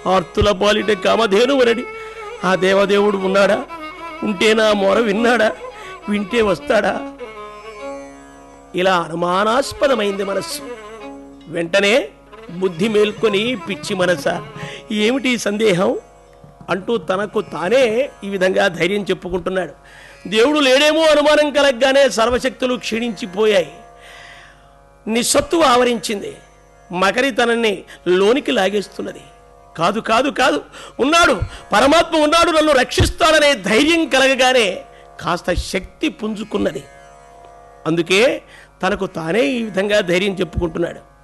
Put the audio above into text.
ఆర్తుల పాలిట కామధేనువనడి ఆ దేవదేవుడు ఉన్నాడా ఉంటే నా మొర విన్నాడా వింటే వస్తాడా ఇలా అనుమానాస్పదమైంది మనస్సు వెంటనే బుద్ధి మేల్కొని పిచ్చి మనస ఏమిటి ఈ సందేహం అంటూ తనకు తానే ఈ విధంగా ధైర్యం చెప్పుకుంటున్నాడు దేవుడు లేడేమో అనుమానం కలగగానే సర్వశక్తులు క్షీణించిపోయాయి నిస్సత్తు ఆవరించింది మకరి తనని లోనికి లాగేస్తున్నది కాదు కాదు కాదు ఉన్నాడు పరమాత్మ ఉన్నాడు నన్ను రక్షిస్తాడనే ధైర్యం కలగగానే కాస్త శక్తి పుంజుకున్నది అందుకే తనకు తానే ఈ విధంగా ధైర్యం చెప్పుకుంటున్నాడు